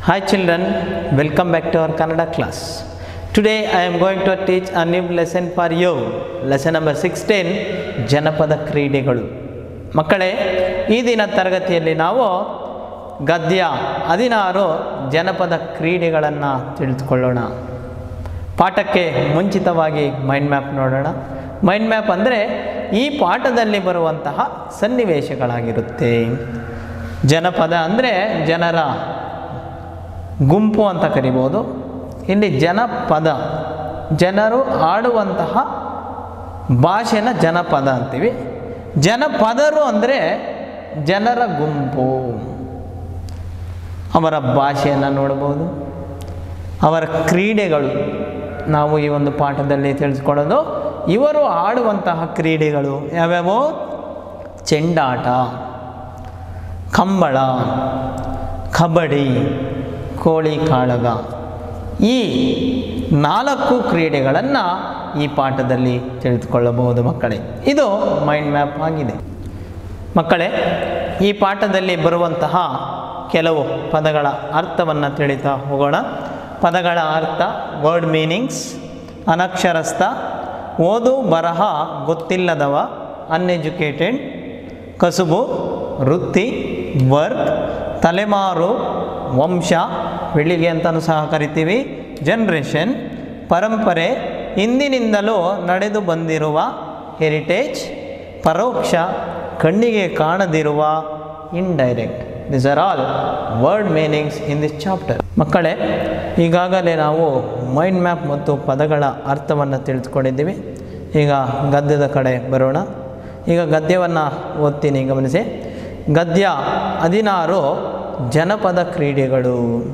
Hi children, welcome back to our Kannada class. Today I am going to teach a new lesson for you. Lesson number 16 ಜನಪದ ಕ್ರೀಡೆಗಳು ಮಕ್ಕಳೇ ಈ ದಿನ ತರಗತಿಯಲ್ಲಿ ನಾವು ಗದ್ಯ ಹದಿನಾರು ಜನಪದ ಕ್ರೀಡೆಗಳನ್ನು ತಿಳಿದುಕೊಳ್ಳೋಣ ಪಾಠಕ್ಕೆ ಮುಂಚಿತವಾಗಿ ಮೈಂಡ್ ಮ್ಯಾಪ್ ನೋಡೋಣ ಮೈಂಡ್ ಮ್ಯಾಪ್ ಅಂದರೆ ಈ ಪಾಠದಲ್ಲಿ ಬರುವಂತಹ ಸನ್ನಿವೇಶಗಳಾಗಿರುತ್ತೆ ಜನಪದ ಅಂದರೆ ಜನರ ಗುಂಪು ಅಂತ ಕರಿಬೋದು ಇಲ್ಲಿ ಜನಪದ ಜನರು ಆಡುವಂತಹ ಭಾಷೆನ ಜನಪದ ಅಂತೀವಿ ಜನಪದರು ಅಂದರೆ ಜನರ ಗುಂಪು ಅವರ ಭಾಷೆಯನ್ನು ನೋಡ್ಬೋದು ಅವರ ಕ್ರೀಡೆಗಳು ನಾವು ಈ ಒಂದು ಪಾಠದಲ್ಲಿ ತಿಳಿಸ್ಕೊಳ್ಳೋದು ಇವರು ಆಡುವಂತಹ ಕ್ರೀಡೆಗಳು ಯಾವ್ಯಾವು ಚೆಂಡಾಟ ಕಂಬಳ ಕಬಡ್ಡಿ ಕೋಳಿ ಕಾಳಗ ಈ ನಾಲ್ಕು ಕ್ರೀಡೆಗಳನ್ನು ಈ ಪಾಠದಲ್ಲಿ ತಿಳಿದುಕೊಳ್ಳಬಹುದು ಮಕ್ಕಳೇ ಇದು ಮೈಂಡ್ ಮ್ಯಾಪ್ ಆಗಿದೆ ಮಕ್ಕಳೇ ಈ ಪಾಠದಲ್ಲಿ ಬರುವಂತಹ ಕೆಲವು ಪದಗಳ ಅರ್ಥವನ್ನು ತಿಳಿತಾ ಹೋಗೋಣ ಪದಗಳ ಅರ್ಥ ವರ್ಡ್ ಮೀನಿಂಗ್ಸ್ ಅನಕ್ಷರಸ್ಥ ಓದು ಬರಹ ಗೊತ್ತಿಲ್ಲದವ ಅನ್ಎಜುಕೇಟೆಡ್ ಕಸುಬು ವೃತ್ತಿ ವರ್ಕ್ ತಲೆಮಾರು ವಂಶ ಬೆಳಿಗ್ಗೆ ಅಂತಲೂ ಸಹ ಕರಿತೀವಿ ಜನ್ರೇಷನ್ ಪರಂಪರೆ ಇಂದಿನಿಂದಲೂ ನಡೆದು ಬಂದಿರುವ ಹೆರಿಟೇಜ್ ಪರೋಕ್ಷ ಕಣ್ಣಿಗೆ ಕಾಣದಿರುವ indirect this are all word meanings in this chapter ಮಕ್ಕಳೇ ಈಗಾಗಲೇ ನಾವು ಮೈಂಡ್ ಮ್ಯಾಪ್ ಮತ್ತು ಪದಗಳ ಅರ್ಥವನ್ನು ತಿಳಿದುಕೊಂಡಿದ್ದೀವಿ ಈಗ ಗದ್ಯದ ಕಡೆ ಬರೋಣ ಈಗ ಗದ್ಯವನ್ನು ಓದ್ತೀನಿ ಗಮನಿಸಿ ಗದ್ಯ ಹದಿನಾರು ಜನಪದ ಕ್ರೀಡೆಗಳು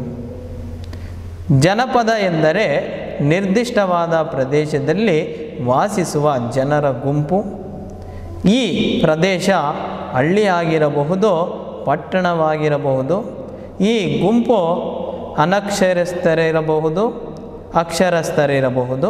ಜನಪದ ಎಂದರೆ ನಿರ್ದಿಷ್ಟವಾದ ಪ್ರದೇಶದಲ್ಲಿ ವಾಸಿಸುವ ಜನರ ಗುಂಪು ಈ ಪ್ರದೇಶ ಹಳ್ಳಿಯಾಗಿರಬಹುದು ಪಟ್ಟಣವಾಗಿರಬಹುದು ಈ ಗುಂಪು ಅನಕ್ಷರಸ್ಥರಿರಬಹುದು ಅಕ್ಷರಸ್ಥರಿರಬಹುದು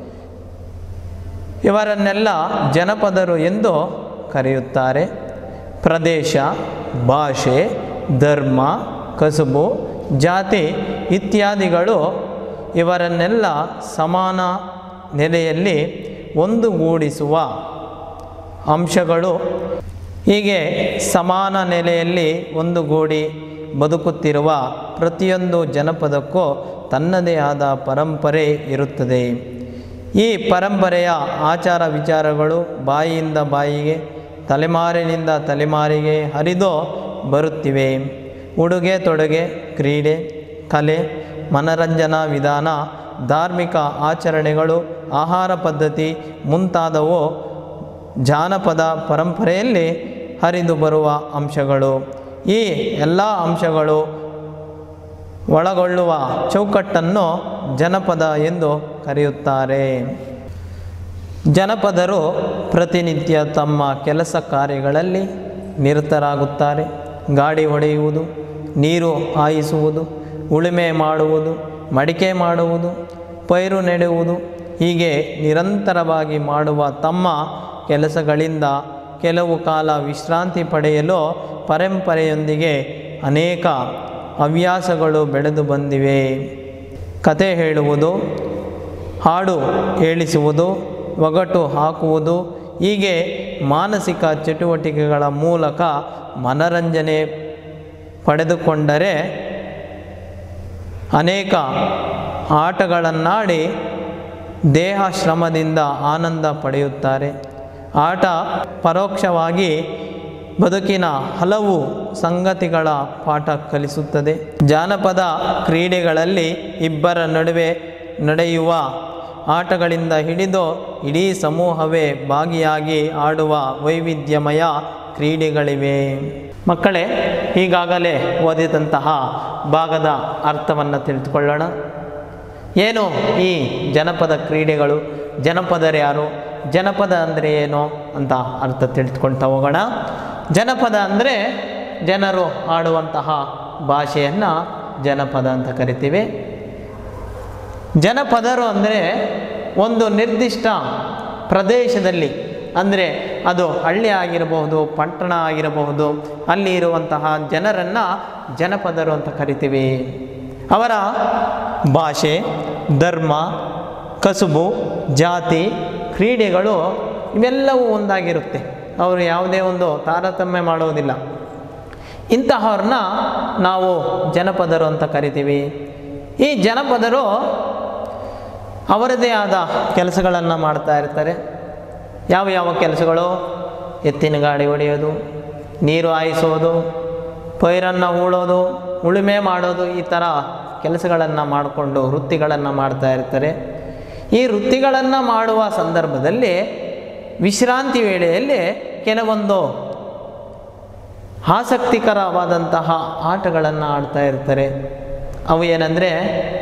ಇವರನ್ನೆಲ್ಲ ಜನಪದರು ಎಂದು ಕರೆಯುತ್ತಾರೆ ಪ್ರದೇಶ ಭಾಷೆ ಧರ್ಮ ಕಸುಬು ಜಾತಿ ಇತ್ಯಾದಿಗಳು ಇವರನ್ನೆಲ್ಲ ಸಮಾನ ನೆಲೆಯಲ್ಲಿ ಒಂದುಗೂಡಿಸುವ ಅಂಶಗಳು ಹೀಗೆ ಸಮಾನ ನೆಲೆಯಲ್ಲಿ ಒಂದುಗೂಡಿ ಬದುಕುತ್ತಿರುವ ಪ್ರತಿಯೊಂದು ಜನಪದಕ್ಕೂ ತನ್ನದೇ ಆದ ಪರಂಪರೆ ಇರುತ್ತದೆ ಈ ಪರಂಪರೆಯ ಆಚಾರ ವಿಚಾರಗಳು ಬಾಯಿಯಿಂದ ಬಾಯಿಗೆ ತಲೆಮಾರಿನಿಂದ ತಲೆಮಾರಿಗೆ ಹರಿದು ಬರುತ್ತಿವೆ ಉಡುಗೆ ತೊಡುಗೆ ಕ್ರೀಡೆ ಕಲೆ ಮನರಂಜನಾ ವಿಧಾನ ಧಾರ್ಮಿಕ ಆಚರಣೆಗಳು ಆಹಾರ ಪದ್ಧತಿ ಮುಂತಾದವು ಜಾನಪದ ಪರಂಪರೆಯಲ್ಲಿ ಹರಿದು ಬರುವ ಅಂಶಗಳು ಈ ಎಲ್ಲ ಅಂಶಗಳು ಒಳಗೊಳ್ಳುವ ಚೌಕಟ್ಟನ್ನು ಜನಪದ ಎಂದು ಕರೆಯುತ್ತಾರೆ ಜನಪದರು ಪ್ರತಿನಿತ್ಯ ತಮ್ಮ ಕೆಲಸ ಕಾರ್ಯಗಳಲ್ಲಿ ನಿರತರಾಗುತ್ತಾರೆ ಗಾಡಿ ಹೊಡೆಯುವುದು ನೀರು ಹಾಯಿಸುವುದು ಉಳುಮೆ ಮಾಡುವುದು ಮಡಿಕೆ ಮಾಡುವುದು ಪೈರು ನೆಡುವುದು ಹೀಗೆ ನಿರಂತರವಾಗಿ ಮಾಡುವ ತಮ್ಮ ಕೆಲಸಗಳಿಂದ ಕೆಲವು ಕಾಲ ವಿಶ್ರಾಂತಿ ಪಡೆಯಲು ಪರಂಪರೆಯೊಂದಿಗೆ ಅನೇಕ ಹವ್ಯಾಸಗಳು ಬೆಳೆದು ಬಂದಿವೆ ಕತೆ ಹೇಳುವುದು ಹಾಡು ಹೇಳಿಸುವುದು ಒಗಟು ಹಾಕುವುದು ಹೀಗೆ ಮಾನಸಿಕ ಚಟುವಟಿಕೆಗಳ ಮೂಲಕ ಮನರಂಜನೆ ಪಡೆದುಕೊಂಡರೆ ಅನೇಕ ಆಟಗಳನ್ನಾಡಿ ದೇಹ ಶ್ರಮದಿಂದ ಆನಂದ ಪಡೆಯುತ್ತಾರೆ ಆಟ ಪರೋಕ್ಷವಾಗಿ ಬದುಕಿನ ಹಲವು ಸಂಗತಿಗಳ ಪಾಠ ಕಲಿಸುತ್ತದೆ ಜಾನಪದ ಕ್ರೀಡೆಗಳಲ್ಲಿ ಇಬ್ಬರ ನಡುವೆ ನಡೆಯುವ ಆಟಗಳಿಂದ ಹಿಡಿದು ಇಡೀ ಸಮೂಹವೇ ಭಾಗಿಯಾಗಿ ಆಡುವ ವೈವಿಧ್ಯಮಯ ಕ್ರೀಡೆಗಳಿವೆ ಮಕ್ಕಳೇ ಈಗಾಗಲೇ ಓದಿದಂತಹ ಭಾಗದ ಅರ್ಥವನ್ನು ತಿಳಿದುಕೊಳ್ಳೋಣ ಏನು ಈ ಜನಪದ ಕ್ರೀಡೆಗಳು ಜನಪದರ್ಯಾರು ಜನಪದ ಅಂದರೆ ಏನು ಅಂತ ಅರ್ಥ ತಿಳಿದುಕೊಳ್ತಾ ಹೋಗೋಣ ಜನಪದ ಅಂದರೆ ಜನರು ಆಡುವಂತಹ ಭಾಷೆಯನ್ನು ಜನಪದ ಅಂತ ಕರಿತೀವಿ ಜನಪದರು ಅಂದರೆ ಒಂದು ನಿರ್ದಿಷ್ಟ ಪ್ರದೇಶದಲ್ಲಿ ಅಂದರೆ ಅದು ಹಳ್ಳಿ ಆಗಿರಬಹುದು ಪಟ್ಟಣ ಆಗಿರಬಹುದು ಅಲ್ಲಿ ಇರುವಂತಹ ಜನರನ್ನು ಜನಪದರು ಅಂತ ಕರಿತೀವಿ ಅವರ ಭಾಷೆ ಧರ್ಮ ಕಸುಬು ಜಾತಿ ಕ್ರೀಡೆಗಳು ಇವೆಲ್ಲವೂ ಒಂದಾಗಿರುತ್ತೆ ಅವರು ಯಾವುದೇ ಒಂದು ತಾರತಮ್ಯ ಮಾಡುವುದಿಲ್ಲ ಇಂತಹವ್ರನ್ನ ನಾವು ಜನಪದರು ಅಂತ ಕರಿತೀವಿ ಈ ಜನಪದರು ಅವರದೇ ಆದ ಕೆಲಸಗಳನ್ನು ಮಾಡ್ತಾ ಇರ್ತಾರೆ ಯಾವ ಯಾವ ಕೆಲಸಗಳು ಎತ್ತಿನ ಗಾಡಿ ಹೊಡೆಯೋದು ನೀರು ಹಾಯಿಸೋದು ಪೈರನ್ನು ಹೂಳೋದು ಉಳುಮೆ ಮಾಡೋದು ಈ ಥರ ಕೆಲಸಗಳನ್ನು ಮಾಡಿಕೊಂಡು ವೃತ್ತಿಗಳನ್ನು ಮಾಡ್ತಾ ಇರ್ತಾರೆ ಈ ವೃತ್ತಿಗಳನ್ನು ಮಾಡುವ ಸಂದರ್ಭದಲ್ಲಿ ವಿಶ್ರಾಂತಿ ವೇಳೆಯಲ್ಲಿ ಕೆಲವೊಂದು ಆಸಕ್ತಿಕರವಾದಂತಹ ಆಟಗಳನ್ನು ಆಡ್ತಾ ಇರ್ತಾರೆ ಅವು ಏನಂದರೆ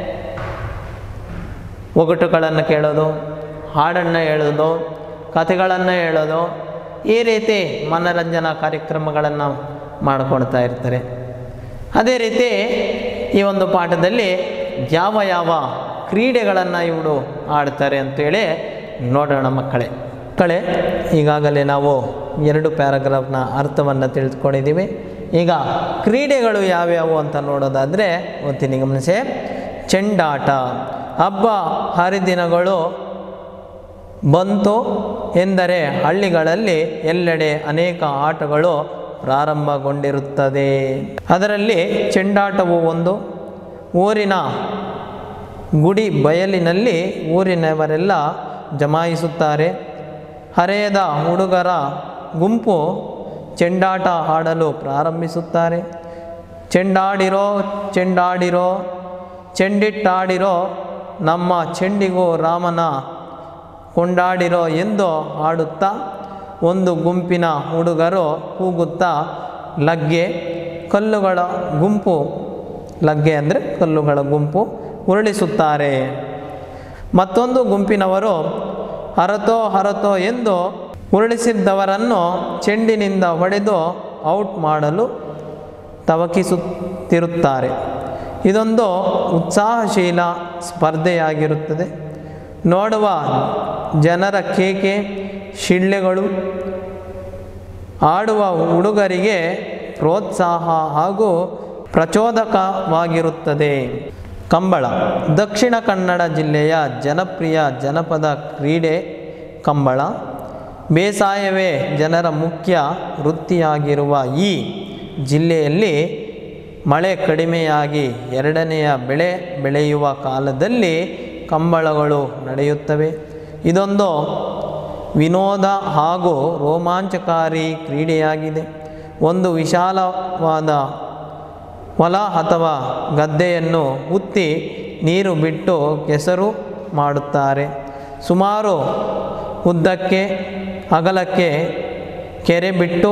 ಒಗಟುಗಳನ್ನು ಕೇಳೋದು ಹಾಡನ್ನು ಹೇಳೋದು ಕಥೆಗಳನ್ನು ಹೇಳೋದು ಈ ರೀತಿ ಮನರಂಜನಾ ಕಾರ್ಯಕ್ರಮಗಳನ್ನು ಮಾಡಿಕೊಡ್ತಾ ಇರ್ತಾರೆ ಅದೇ ರೀತಿ ಈ ಒಂದು ಪಾಠದಲ್ಲಿ ಯಾವ ಯಾವ ಕ್ರೀಡೆಗಳನ್ನು ಇವರು ಆಡ್ತಾರೆ ಅಂತೇಳಿ ನೋಡೋಣ ಮಕ್ಕಳೇ ಮಕ್ಕಳೇ ಈಗಾಗಲೇ ನಾವು ಎರಡು ಪ್ಯಾರಾಗ್ರಾಫ್ನ ಅರ್ಥವನ್ನು ತಿಳಿದುಕೊಂಡಿದ್ದೀವಿ ಈಗ ಕ್ರೀಡೆಗಳು ಯಾವ್ಯಾವು ಅಂತ ನೋಡೋದಾದರೆ ಓದ್ತೀನಿ ಗಮನಿಸಿ ಚೆಂಡಾಟ ಹಬ್ಬ ಹರಿದಿನಗಳು ಬಂತು ಎಂದರೆ ಹಳ್ಳಿಗಳಲ್ಲಿ ಎಲ್ಲೆಡೆ ಅನೇಕ ಆಟಗಳು ಪ್ರಾರಂಭಗೊಂಡಿರುತ್ತದೆ ಅದರಲ್ಲಿ ಚೆಂಡಾಟವು ಒಂದು ಊರಿನ ಗುಡಿ ಬಯಲಿನಲ್ಲಿ ಊರಿನವರೆಲ್ಲ ಜಮಾಯಿಸುತ್ತಾರೆ ಹರೆಯದ ಹುಡುಗರ ಗುಂಪು ಚೆಂಡಾಟ ಆಡಲು ಪ್ರಾರಂಭಿಸುತ್ತಾರೆ ಚೆಂಡಾಡಿರೋ ಚೆಂಡಾಡಿರೋ ಚೆಂಡಿಟ್ಟಾಡಿರೋ ನಮ್ಮ ಚೆಂಡಿಗೂ ರಾಮನ ಕೊಂಡಾಡಿರೋ ಎಂದು ಹಾಡುತ್ತಾ ಒಂದು ಗುಂಪಿನ ಹುಡುಗರು ಕೂಗುತ್ತಾ ಲಗ್ಗೆ ಕಲ್ಲುಗಳ ಗುಂಪು ಲಗ್ಗೆ ಅಂದರೆ ಕಲ್ಲುಗಳ ಗುಂಪು ಉರುಳಿಸುತ್ತಾರೆ ಮತ್ತೊಂದು ಗುಂಪಿನವರು ಹರತೋ ಹರತೋ ಎಂದು ಉರುಳಿಸಿದ್ದವರನ್ನು ಚೆಂಡಿನಿಂದ ಹೊಡೆದು ಔಟ್ ಮಾಡಲು ತವಕಿಸುತ್ತಿರುತ್ತಾರೆ ಇದೊಂದು ಉತ್ಸಾಹಶೀಲ ಸ್ಪರ್ಧೆಯಾಗಿರುತ್ತದೆ ನೋಡುವ ಜನರ ಕೇಕೆ ಶಿಳ್ಳೆಗಳು ಆಡುವ ಹುಡುಗರಿಗೆ ಪ್ರೋತ್ಸಾಹ ಹಾಗೂ ಪ್ರಚೋದಕವಾಗಿರುತ್ತದೆ ಕಂಬಳ ದಕ್ಷಿಣ ಕನ್ನಡ ಜಿಲ್ಲೆಯ ಜನಪ್ರಿಯ ಜನಪದ ಕ್ರೀಡೆ ಕಂಬಳ ಬೇಸಾಯವೇ ಜನರ ಮುಖ್ಯ ವೃತ್ತಿಯಾಗಿರುವ ಈ ಜಿಲ್ಲೆಯಲ್ಲಿ ಮಳೆ ಕಡಿಮೆಯಾಗಿ ಎರಡನೆಯ ಬೆಳೆ ಬೆಳೆಯುವ ಕಾಲದಲ್ಲಿ ಕಂಬಳಗಳು ನಡೆಯುತ್ತವೆ ಇದೊಂದು ವಿನೋದ ಹಾಗೂ ರೋಮಾಂಚಕಾರಿ ಕ್ರೀಡೆಯಾಗಿದೆ ಒಂದು ವಿಶಾಲವಾದ ಹೊಲ ಅಥವಾ ಗದ್ದೆಯನ್ನು ಉತ್ತಿ ನೀರು ಬಿಟ್ಟು ಕೆಸರು ಮಾಡುತ್ತಾರೆ ಸುಮಾರು ಉದ್ದಕ್ಕೆ ಅಗಲಕ್ಕೆ ಕೆರೆ ಬಿಟ್ಟು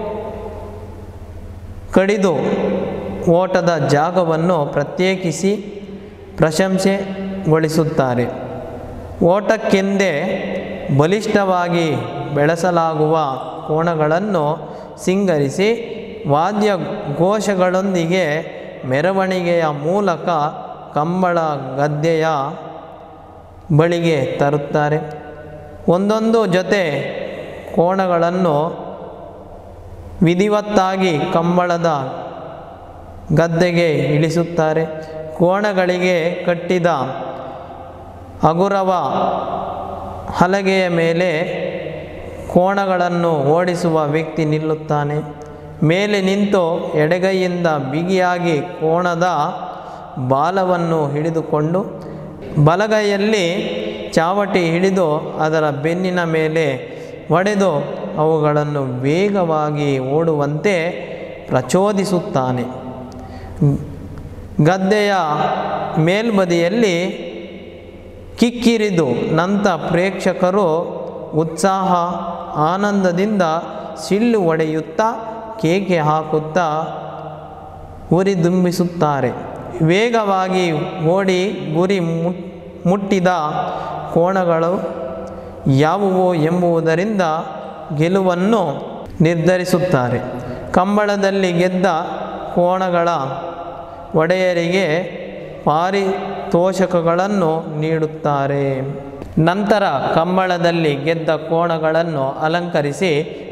ಕಡಿದು ಓಟದ ಜಾಗವನ್ನು ಪ್ರತ್ಯೇಕಿಸಿ ಪ್ರಶಂಸೆಗೊಳಿಸುತ್ತಾರೆ ಓಟಕ್ಕೆಂದೇ ಬಲಿಷ್ಠವಾಗಿ ಬೆಳೆಸಲಾಗುವ ಕೋಣಗಳನ್ನು ಸಿಂಗರಿಸಿ ವಾದ್ಯ ಘೋಷಗಳೊಂದಿಗೆ ಮೆರವಣಿಗೆಯ ಮೂಲಕ ಕಂಬಳ ಗದ್ದೆಯ ಬಳಿಗೆ ತರುತ್ತಾರೆ ಒಂದೊಂದು ಜೊತೆ ಕೋಣಗಳನ್ನು ವಿಧಿವತ್ತಾಗಿ ಕಂಬಳದ ಗದ್ದೆಗೆ ಇಳಿಸುತ್ತಾರೆ ಕೋಣಗಳಿಗೆ ಕಟ್ಟಿದ ಹಗುರವ ಹಲಗೆಯ ಮೇಲೆ ಕೋಣಗಳನ್ನು ಓಡಿಸುವ ವ್ಯಕ್ತಿ ನಿಲ್ಲುತ್ತಾನೆ ಮೇಲೆ ನಿಂತು ಎಡಗೈಯಿಂದ ಬಿಗಿಯಾಗಿ ಕೋಣದ ಬಾಲವನ್ನು ಹಿಡಿದುಕೊಂಡು ಬಲಗೈಯಲ್ಲಿ ಚಾವಟಿ ಹಿಡಿದು ಅದರ ಬೆನ್ನಿನ ಮೇಲೆ ಒಡೆದು ಅವುಗಳನ್ನು ವೇಗವಾಗಿ ಓಡುವಂತೆ ಪ್ರಚೋದಿಸುತ್ತಾನೆ ಗದ್ದೆಯ ಮೇಲ್ಬದಿಯಲ್ಲಿ ಕಿಕ್ಕಿರಿದು ನಂತ ಪ್ರೇಕ್ಷಕರು ಉತ್ಸಾಹ ಆನಂದದಿಂದ ಸಿಳ್ಳು ಹೊಡೆಯುತ್ತಾ ಕೇಕೆ ಹಾಕುತ್ತಾ ಹುರಿದುಂಬಿಸುತ್ತಾರೆ ವೇಗವಾಗಿ ಓಡಿ ಗುರಿ ಮುಟ್ ಮುಟ್ಟಿದ ಕೋಣಗಳು ಯಾವುವು ಎಂಬುದರಿಂದ ಗೆಲುವನ್ನು ನಿರ್ಧರಿಸುತ್ತಾರೆ ಕಂಬಳದಲ್ಲಿ ಗೆದ್ದ ಕೋಣಗಳ ಒಡೆಯರಿಗೆ ಪಾರಿತೋಷಕಗಳನ್ನು ನೀಡುತ್ತಾರೆ ನಂತರ ಕಂಬಳದಲ್ಲಿ ಗೆದ್ದ ಕೋಣಗಳನ್ನು ಅಲಂಕರಿಸಿ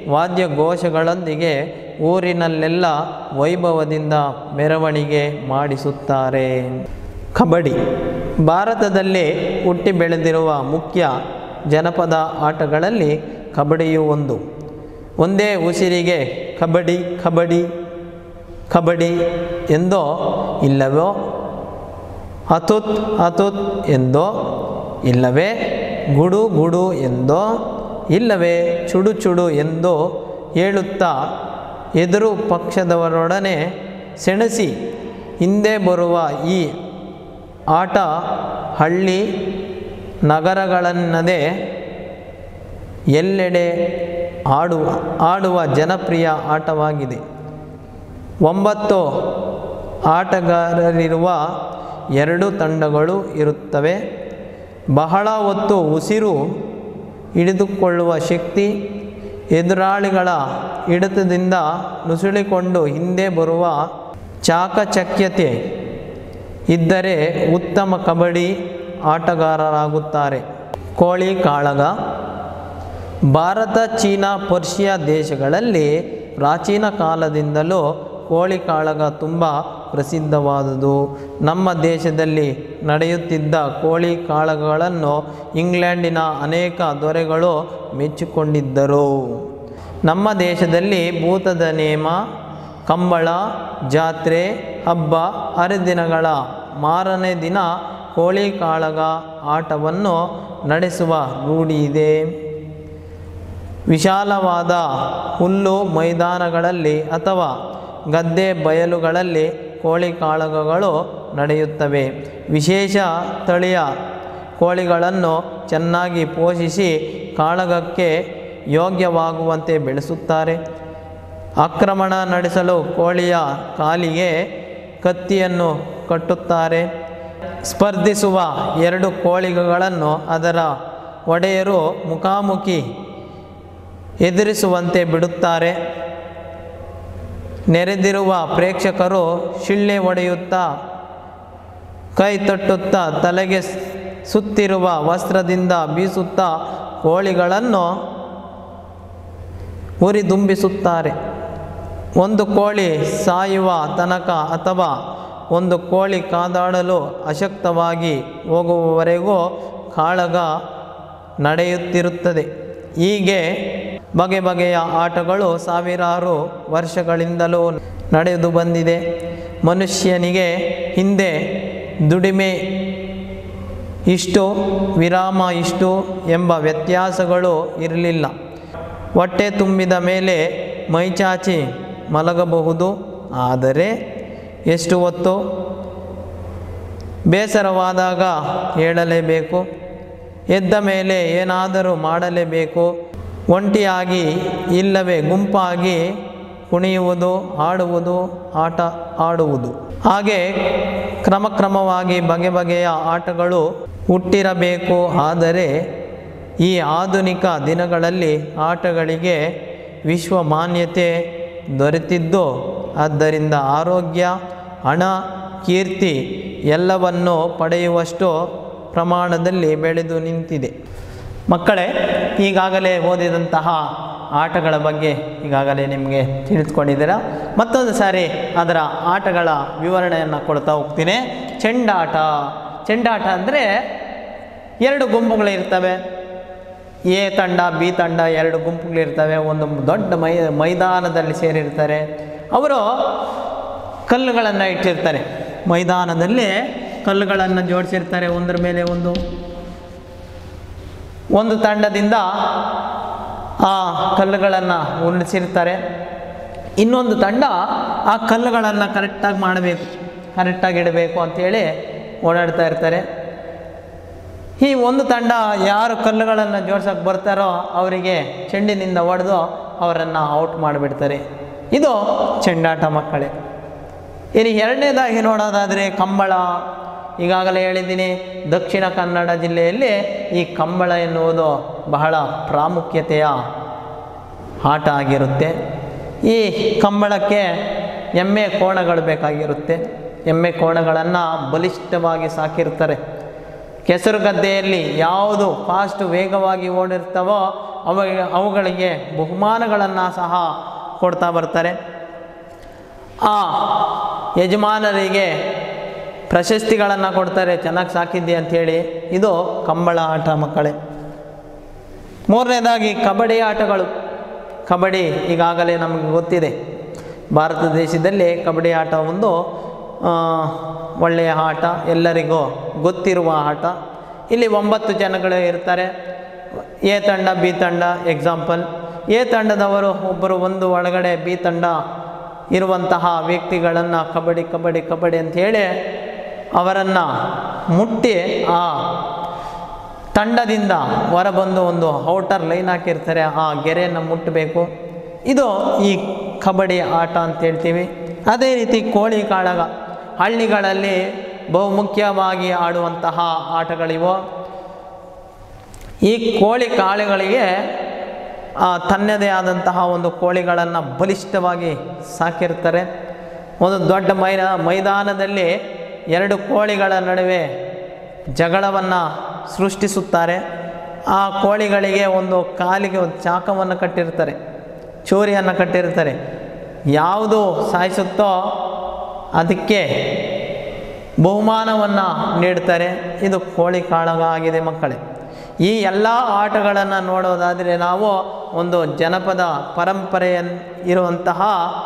ವಾದ್ಯಘೋಷಗಳೊಂದಿಗೆ ಊರಿನಲ್ಲೆಲ್ಲ ವೈಭವದಿಂದ ಮೆರವಣಿಗೆ ಮಾಡಿಸುತ್ತಾರೆ ಕಬಡ್ಡಿ ಭಾರತದಲ್ಲಿ ಹುಟ್ಟಿ ಬೆಳೆದಿರುವ ಮುಖ್ಯ ಜನಪದ ಆಟಗಳಲ್ಲಿ ಕಬಡ್ಡಿಯು ಒಂದು ಒಂದೇ ಉಸಿರಿಗೆ ಕಬಡ್ಡಿ ಕಬಡ್ಡಿ ಕಬಡ್ಡಿ ಎಂದೋ ಇಲ್ಲವೋ ಅತುತ್ ಅತುತ್ ಎಂದೋ ಇಲ್ಲವೇ ಗುಡು ಗುಡು ಎಂದೋ ಇಲ್ಲವೇ ಚುಡು ಚುಡು ಎಂದೋ ಹೇಳುತ್ತಾ ಎದುರು ಪಕ್ಷದವರೊಡನೆ ಸೆಣಸಿ ಹಿಂದೆ ಬರುವ ಈ ಆಟ ಹಳ್ಳಿ ನಗರಗಳನ್ನದೇ ಎಲ್ಲೆಡೆ ಆಡುವ ಆಡುವ ಜನಪ್ರಿಯ ಆಟವಾಗಿದೆ ಒಂಬತ್ತು ಆಟಗಾರರಿರುವ ಎರಡು ತಂಡಗಳು ಇರುತ್ತವೆ ಬಹಳ ಹೊತ್ತು ಉಸಿರು ಹಿಡಿದುಕೊಳ್ಳುವ ಶಕ್ತಿ ಎದುರಾಳಿಗಳ ಹಿಡಿತದಿಂದ ನುಸುಳಿಕೊಂಡು ಹಿಂದೆ ಬರುವ ಚಾಕಚಕ್ಯತೆ ಇದ್ದರೆ ಉತ್ತಮ ಕಬಡ್ಡಿ ಆಟಗಾರರಾಗುತ್ತಾರೆ ಕೋಳಿ ಕಾಳಗ ಭಾರತ ಚೀನಾ ಪರ್ಷಿಯಾ ದೇಶಗಳಲ್ಲಿ ಪ್ರಾಚೀನ ಕಾಲದಿಂದಲೂ ಕೋಳಿ ಕಾಳಗ ತುಂಬ ಪ್ರಸಿದ್ಧವಾದುದು ನಮ್ಮ ದೇಶದಲ್ಲಿ ನಡೆಯುತ್ತಿದ್ದ ಕೋಳಿ ಕಾಳಗಗಳನ್ನು ಇಂಗ್ಲೆಂಡಿನ ಅನೇಕ ದೊರೆಗಳು ಮೆಚ್ಚಿಕೊಂಡಿದ್ದರು ನಮ್ಮ ದೇಶದಲ್ಲಿ ಭೂತದ ನೇಮ ಕಂಬಳ ಜಾತ್ರೆ ಹಬ್ಬ ಹರಿದಿನಗಳ ಮಾರನೇ ದಿನ ಕೋಳಿ ಕಾಳಗ ಆಟವನ್ನು ನಡೆಸುವ ರೂಢಿ ಇದೆ ವಿಶಾಲವಾದ ಹುಲ್ಲು ಮೈದಾನಗಳಲ್ಲಿ ಅಥವಾ ಗದ್ದೆ ಬಯಲುಗಳಲ್ಲಿ ಕೋಳಿ ಕಾಳಗಗಳು ನಡೆಯುತ್ತವೆ ವಿಶೇಷ ತಳಿಯ ಕೋಳಿಗಳನ್ನು ಚೆನ್ನಾಗಿ ಪೋಷಿಸಿ ಕಾಳಗಕ್ಕೆ ಯೋಗ್ಯವಾಗುವಂತೆ ಬೆಳೆಸುತ್ತಾರೆ ಆಕ್ರಮಣ ನಡೆಸಲು ಕೋಳಿಯ ಕಾಲಿಗೆ ಕತ್ತಿಯನ್ನು ಕಟ್ಟುತ್ತಾರೆ ಸ್ಪರ್ಧಿಸುವ ಎರಡು ಕೋಳಿಗಳನ್ನು ಅದರ ಒಡೆಯರು ಮುಖಾಮುಖಿ ಎದುರಿಸುವಂತೆ ಬಿಡುತ್ತಾರೆ ನೆರೆದಿರುವ ಪ್ರೇಕ್ಷಕರು ಶಿಳ್ಳೆ ಹೊಡೆಯುತ್ತಾ ಕೈ ತಟ್ಟುತ್ತಾ ತಲೆಗೆ ಸ್- ಸುತ್ತಿರುವ ವಸ್ತ್ರದಿಂದ ಬೀಸುತ್ತಾ ಕೋಳಿಗಳನ್ನು ಉರಿದುಂಬಿಸುತ್ತಾರೆ ಒಂದು ಕೋಳಿ ಸಾಯುವ ತನಕ ಅಥವಾ ಒಂದು ಕೋಳಿ ಕಾದಾಡಲು ಅಶಕ್ತವಾಗಿ ಹೋಗುವವರೆಗೂ ಕಾಳಗ ನಡೆಯುತ್ತಿರುತ್ತದೆ ಹೀಗೆ ಬಗೆ ಬಗೆಯ ಆಟಗಳು ಸಾವಿರಾರು ವರ್ಷಗಳಿಂದಲೂ ನಡೆದು ಬಂದಿದೆ ಮನುಷ್ಯನಿಗೆ ಹಿಂದೆ ದುಡಿಮೆ ಇಷ್ಟು ವಿರಾಮ ಇಷ್ಟು ಎಂಬ ವ್ಯತ್ಯಾಸಗಳು ಇರಲಿಲ್ಲ ಹೊಟ್ಟೆ ತುಂಬಿದ ಮೇಲೆ ಮೈಚಾಚಿ ಮಲಗಬಹುದು ಆದರೆ ಎಷ್ಟು ಹೊತ್ತು ಬೇಸರವಾದಾಗ ಹೇಳಲೇಬೇಕು ಎದ್ದ ಮೇಲೆ ಏನಾದರೂ ಮಾಡಲೇಬೇಕು ಒಂಟಿಯಾಗಿ ಇಲ್ಲವೇ ಗುಂಪಾಗಿ ಕುಣಿಯುವುದು ಆಡುವುದು ಆಟ ಆಡುವುದು ಹಾಗೆ ಕ್ರಮಕ್ರಮವಾಗಿ ಬಗೆ ಬಗೆಯ ಆಟಗಳು ಹುಟ್ಟಿರಬೇಕು ಆದರೆ ಈ ಆಧುನಿಕ ದಿನಗಳಲ್ಲಿ ಆಟಗಳಿಗೆ ವಿಶ್ವ ಮಾನ್ಯತೆ ದೊರೆತಿದ್ದು ಆದ್ದರಿಂದ ಆರೋಗ್ಯ ಹಣ ಕೀರ್ತಿ ಎಲ್ಲವನ್ನು ಪಡೆಯುವಷ್ಟು ಪ್ರಮಾಣದಲ್ಲಿ ಬೆಳೆದು ನಿಂತಿದೆ ಮಕ್ಕಳೇ ಈಗಾಗಲೇ ಓದಿದಂತಹ ಆಟಗಳ ಬಗ್ಗೆ ಈಗಾಗಲೇ ನಿಮಗೆ ತಿಳಿದುಕೊಂಡಿದ್ದೀರಾ ಮತ್ತೊಂದು ಸಾರಿ ಅದರ ಆಟಗಳ ವಿವರಣೆಯನ್ನು ಕೊಡ್ತಾ ಹೋಗ್ತೀನಿ ಚೆಂಡಾಟ ಚೆಂಡಾಟ ಅಂದರೆ ಎರಡು ಗುಂಪುಗಳಿರ್ತವೆ ಎ ತಂಡ ಬಿ ತಂಡ ಎರಡು ಗುಂಪುಗಳಿರ್ತವೆ ಒಂದು ದೊಡ್ಡ ಮೈ ಮೈದಾನದಲ್ಲಿ ಸೇರಿರ್ತಾರೆ ಅವರು ಕಲ್ಲುಗಳನ್ನು ಇಟ್ಟಿರ್ತಾರೆ ಮೈದಾನದಲ್ಲಿ ಕಲ್ಲುಗಳನ್ನು ಜೋಡಿಸಿರ್ತಾರೆ ಒಂದರ ಮೇಲೆ ಒಂದು ಒಂದು ತಂಡದಿಂದ ಆ ಕಲ್ಲುಗಳನ್ನು ಉರುಳಿಸಿರ್ತಾರೆ ಇನ್ನೊಂದು ತಂಡ ಆ ಕಲ್ಲುಗಳನ್ನು ಕರೆಕ್ಟಾಗಿ ಮಾಡಬೇಕು ಕರೆಕ್ಟಾಗಿ ಇಡಬೇಕು ಅಂಥೇಳಿ ಓಡಾಡ್ತಾ ಇರ್ತಾರೆ ಈ ಒಂದು ತಂಡ ಯಾರು ಕಲ್ಲುಗಳನ್ನು ಜೋಡ್ಸೋಕೆ ಬರ್ತಾರೋ ಅವರಿಗೆ ಚೆಂಡಿನಿಂದ ಹೊಡೆದು ಅವರನ್ನು ಔಟ್ ಮಾಡಿಬಿಡ್ತಾರೆ ಇದು ಚೆಂಡಾಟ ಮಕ್ಕಳೇ ಇನ್ನು ಎರಡನೇದಾಗಿ ನೋಡೋದಾದರೆ ಕಂಬಳ ಈಗಾಗಲೇ ಹೇಳಿದ್ದೀನಿ ದಕ್ಷಿಣ ಕನ್ನಡ ಜಿಲ್ಲೆಯಲ್ಲಿ ಈ ಕಂಬಳ ಎನ್ನುವುದು ಬಹಳ ಪ್ರಾಮುಖ್ಯತೆಯ ಆಟ ಆಗಿರುತ್ತೆ ಈ ಕಂಬಳಕ್ಕೆ ಎಮ್ಮೆ ಕೋಣಗಳು ಬೇಕಾಗಿರುತ್ತೆ ಎಮ್ಮೆ ಕೋಣಗಳನ್ನು ಬಲಿಷ್ಠವಾಗಿ ಸಾಕಿರ್ತಾರೆ ಕೆಸರು ಗದ್ದೆಯಲ್ಲಿ ಯಾವುದು ಫಾಸ್ಟ್ ವೇಗವಾಗಿ ಓಡಿರ್ತಾವೋ ಅವ ಅವುಗಳಿಗೆ ಬಹುಮಾನಗಳನ್ನು ಸಹ ಕೊಡ್ತಾ ಬರ್ತಾರೆ ಆ ಯಜಮಾನರಿಗೆ ಪ್ರಶಸ್ತಿಗಳನ್ನು ಕೊಡ್ತಾರೆ ಚೆನ್ನಾಗಿ ಸಾಕಿದ್ದೆ ಅಂಥೇಳಿ ಇದು ಕಂಬಳ ಆಟ ಮಕ್ಕಳೇ ಮೂರನೇದಾಗಿ ಕಬಡ್ಡಿ ಆಟಗಳು ಕಬಡ್ಡಿ ಈಗಾಗಲೇ ನಮಗೆ ಗೊತ್ತಿದೆ ಭಾರತ ದೇಶದಲ್ಲಿ ಕಬಡ್ಡಿ ಆಟ ಒಂದು ಆ, ಒಳ್ಳೆಯ ಆಟ ಎಲ್ಲರಿಗೂ ಗೊತ್ತಿರುವ ಆಟ ಇಲ್ಲಿ ಒಂಬತ್ತು ಜನಗಳು ಇರ್ತಾರೆ ಎ ತಂಡ ಬಿ ತಂಡ ಎಕ್ಸಾಂಪಲ್ ಎ ತಂಡದವರು ಒಬ್ಬರು ಒಂದು ಒಳಗಡೆ ಬಿ ತಂಡ ಇರುವಂತಹ ವ್ಯಕ್ತಿಗಳನ್ನು ಕಬಡ್ಡಿ ಕಬಡ್ಡಿ ಕಬಡ್ಡಿ ಅಂತ ಹೇಳಿ ಅವರನ್ನು ಮುಟ್ಟಿ ಆ ತಂಡದಿಂದ ಹೊರಬಂದು ಒಂದು ಔಟರ್ ಲೈನ್ ಹಾಕಿರ್ತಾರೆ ಆ ಗೆರೆಯನ್ನು ಮುಟ್ಟಬೇಕು ಇದು ಈ ಕಬಡ್ಡಿ ಆಟ ಅಂತ ಹೇಳ್ತೀವಿ ಅದೇ ರೀತಿ ಕೋಳಿ ಕಾಳಗ ಹಳ್ಳಿಗಳಲ್ಲಿ ಬಹುಮುಖ್ಯವಾಗಿ ಆಡುವಂತಹ ಆಟಗಳಿವು ಈ ಕೋಳಿ ಕಾಳುಗಳಿಗೆ ಆ, ತನ್ನದೇ ಆದಂತಹ ಒಂದು ಕೋಳಿಗಳನ್ನು ಬಲಿಷ್ಠವಾಗಿ ಸಾಕಿರ್ತಾರೆ ಒಂದು ದೊಡ್ಡ ಮೈದ ಮೈದಾನದಲ್ಲಿ ಎರಡು ಕೋಳಿಗಳ ನಡುವೆ ಜಗಳವನ್ನು ಸೃಷ್ಟಿಸುತ್ತಾರೆ ಆ ಕೋಳಿಗಳಿಗೆ ಒಂದು ಕಾಲಿಗೆ ಒಂದು ಚಾಕವನ್ನು ಕಟ್ಟಿರ್ತಾರೆ ಚೂರಿಯನ್ನು ಕಟ್ಟಿರ್ತಾರೆ ಯಾವುದು ಸಾಯಿಸುತ್ತೋ ಅದಕ್ಕೆ ಬಹುಮಾನವನ್ನು ನೀಡ್ತಾರೆ ಇದು ಕೋಳಿ ಕಾಳಗ ಆಗಿದೆ ಮಕ್ಕಳೇ ಈ ಎಲ್ಲ ಆಟಗಳನ್ನು ನೋಡೋದಾದರೆ ನಾವು ಒಂದು ಜನಪದ ಪರಂಪರೆಯನ್ ಇರುವಂತಹ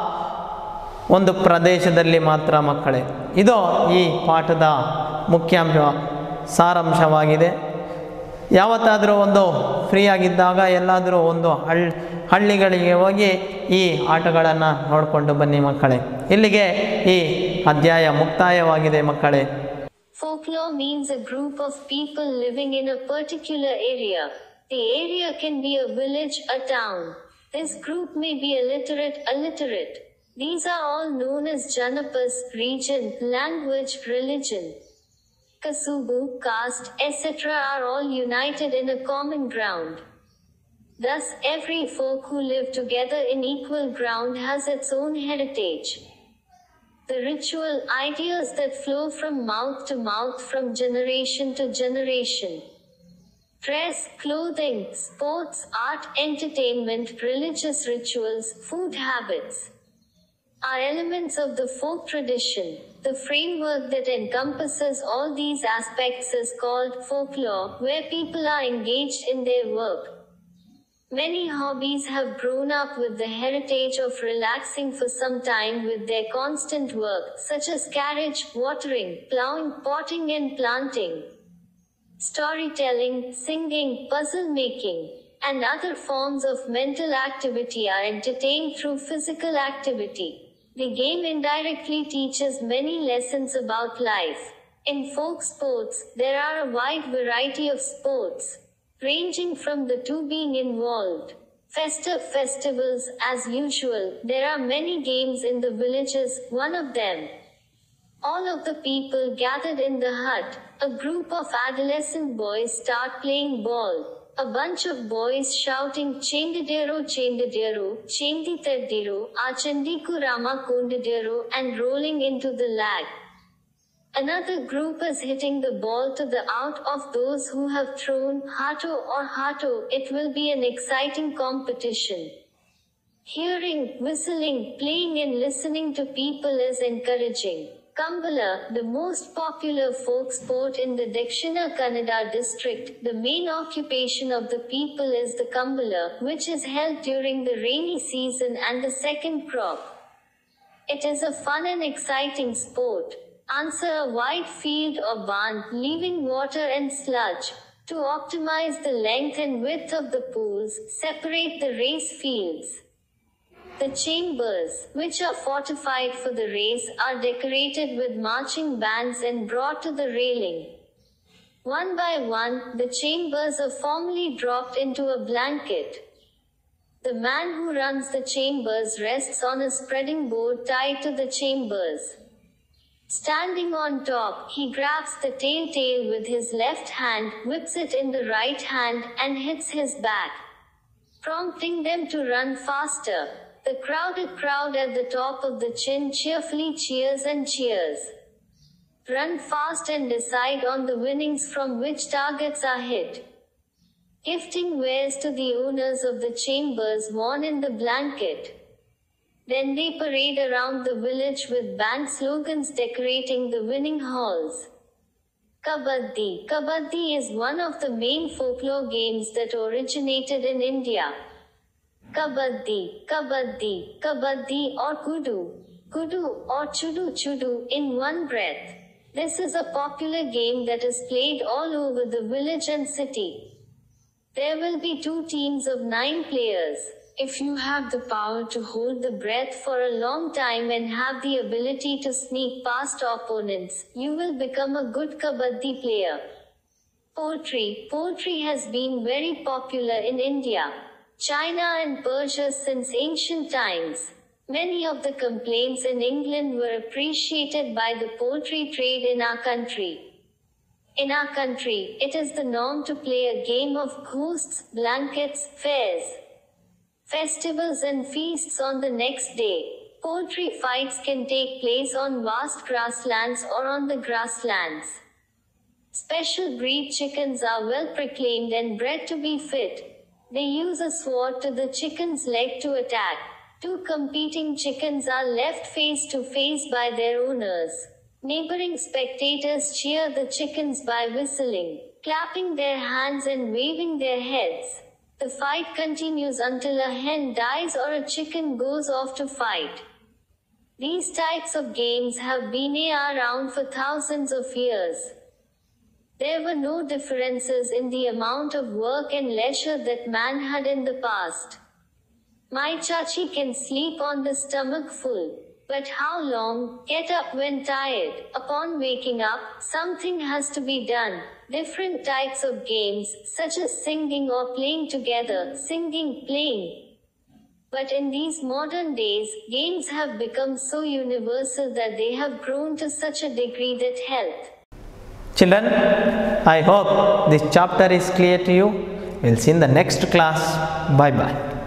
ಒಂದು ಪ್ರದೇಶದಲ್ಲಿ ಮಾತ್ರ ಮಕ್ಕಳೇ ಇದು ಈ ಪಾಠದ ಮುಖ್ಯಾಂಶ ಸಾರಾಂಶವಾಗಿದೆ ಯಾವತ್ತಾದರೂ ಒಂದು ಫ್ರೀ ಆಗಿದ್ದಾಗ ಎಲ್ಲಾದರೂ ಒಂದು ಹಳ್ ಹಳ್ಳಿಗಳಿಗೆ ಹೋಗಿ ಈ ಆಟಗಳನ್ನು ನೋಡಿಕೊಂಡು ಬನ್ನಿ ಮಕ್ಕಳೇ ಇಲ್ಲಿಗೆ ಈ ಅಧ್ಯಾಯ ಮುಕ್ತಾಯವಾಗಿದೆ ಮಕ್ಕಳೇ Folklore means a group of people living in a particular area. The area can be a village, a town. This group may be illiterate, illiterate. These are all known as Janapas, region, language, religion. Kasubu, caste, etc. are all united in a common ground. Thus, every folk who live together in equal ground has its own heritage. The ritual ideas that flow from mouth to mouth from generation to generation. Dress, clothing, sports, art, entertainment, religious rituals, food habits are elements of the folk tradition. The framework that encompasses all these aspects is called folklore, where people are engaged in their work. Many hobbies have grown up with the heritage of relaxing for some time with their constant work, such as carriage, watering, plowing, potting, and planting. Storytelling, singing, puzzle making, and other forms of mental activity are entertained through physical activity. The game indirectly teaches many lessons about life. In folk sports, there are a wide variety of sports, ranging from the two being involved. Festive festivals, as usual, there are many games in the villages, one of them. All of the people gathered in the hut, a group of adolescent boys start playing ball. A bunch of boys shouting Chendidero Chendidero, Chenditadiro, Achandiku Rama Kondidero and rolling into the lag. Another group is hitting the ball to the out of those who have thrown Hato or Hato. It will be an exciting competition. Hearing, whistling, playing and listening to people is encouraging. Kambala, the most popular folk sport in the Dakshina Kannada district, the main occupation of the people is the Kambala, which is held during the rainy season and the second crop. It is a fun and exciting sport. Answer a wide field or barn, leaving water and sludge. To optimize the length and width of the pools, separate the race fields. The chambers, which are fortified for the race, are decorated with marching bands and brought to the railing. One by one, the chambers are formally dropped into a blanket. The man who runs the chambers rests on a spreading board tied to the chambers. Standing on top, he grabs the tail tail with his left hand, whips it in the right hand, and hits his back, prompting them to run faster. The crowded crowd at the top of the chin cheerfully cheers and cheers. Run fast and decide on the winnings from which targets are hit. gifting wares to the owners of the chambers worn in the blanket. Then they parade around the village with band slogans decorating the winning halls. Kabaddi. Kabaddi is one of the main folklore games that originated in India. Kabaddi, Kabaddi, Kabaddi or Kudu, Kudu or Chudu Chudu in one breath. This is a popular game that is played all over the village and city. There will be two teams of nine players. If you have the power to hold the breath for a long time and have the ability to sneak past opponents, you will become a good kabaddi player. Poultry. Poultry has been very popular in India, China and Persia since ancient times. Many of the complaints in England were appreciated by the poultry trade in our country. In our country, it is the norm to play a game of ghosts, blankets, fairs, festivals and feasts on the next day. Poultry fights can take place on vast grasslands or on the grasslands. Special breed chickens are well proclaimed and bred to be fit. They use a sword to the chicken's leg to attack. Two competing chickens are left face to face by their owners. Neighboring spectators cheer the chickens by whistling, clapping their hands and waving their heads. The fight continues until a hen dies or a chicken goes off to fight. These types of games have been around for thousands of years. There were no differences in the amount of work and leisure that man had in the past. My chachi can sleep on the stomach full. But how long? Get up when tired. Upon waking up, something has to be done. Different types of games, such as singing or playing together, singing, playing. But in these modern days, games have become so universal that they have grown to such a degree that health, Children, I hope this chapter is clear to you. We'll see in the next class. Bye bye.